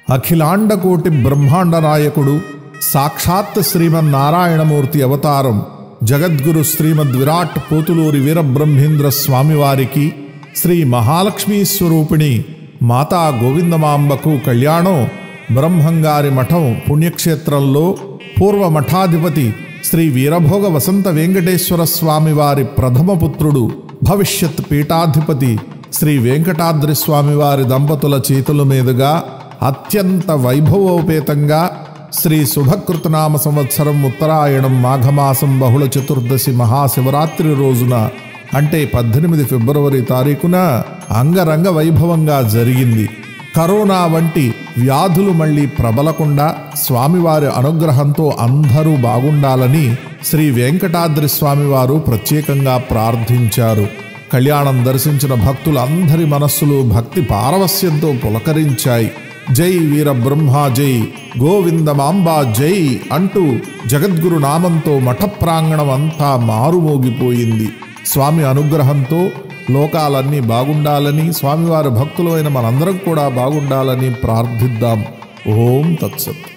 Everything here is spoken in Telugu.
అఖిలాండకోటి బ్రహ్మాండ నాయకుడు సాక్షాత్ శ్రీమన్నారాయణమూర్తి అవతారం జగద్గురు శ్రీమద్ విరాట్ పోతులూరి వీరబ్రహ్మేంద్ర స్వామివారికి శ్రీ మహాలక్ష్మీ స్వరూపిణి మాతా గోవిందమాంబకు కళ్యాణం బ్రహ్మంగారి మఠం పుణ్యక్షేత్రంలో పూర్వ మఠాధిపతి శ్రీ వీరభోగ వసంత వెంకటేశ్వర స్వామివారి ప్రథమ పుత్రుడు భవిష్యత్ పీఠాధిపతి శ్రీ వెంకటాద్రి స్వామివారి దంపతుల చేతుల మీదుగా అత్యంత వైభవోపేతంగా శ్రీ శుభకృతనామ సంవత్సరం ఉత్తరాయణం మాఘమాసం బహుళ చతుర్దశి మహాశివరాత్రి రోజున అంటే పద్దెనిమిది ఫిబ్రవరి తారీఖున అంగరంగ వైభవంగా జరిగింది కరోనా వంటి వ్యాధులు మళ్ళీ ప్రబలకుండా స్వామివారి అనుగ్రహంతో అందరూ బాగుండాలని శ్రీ వెంకటాద్రి స్వామివారు ప్రత్యేకంగా ప్రార్థించారు కళ్యాణం దర్శించిన భక్తులందరి మనస్సులు భక్తి పారవస్యంతో పులకరించాయి జై వీర బ్రహ్మ జై గోవిందమాంబా జై అంటూ జగద్గురు నామంతో మఠ ప్రాంగణం అంతా మారుమోగిపోయింది స్వామి అనుగ్రహంతో లోకాలన్నీ బాగుండాలని స్వామివారి భక్తులైన మనందరం కూడా బాగుండాలని ప్రార్థిద్దాం ఓం తత్సత్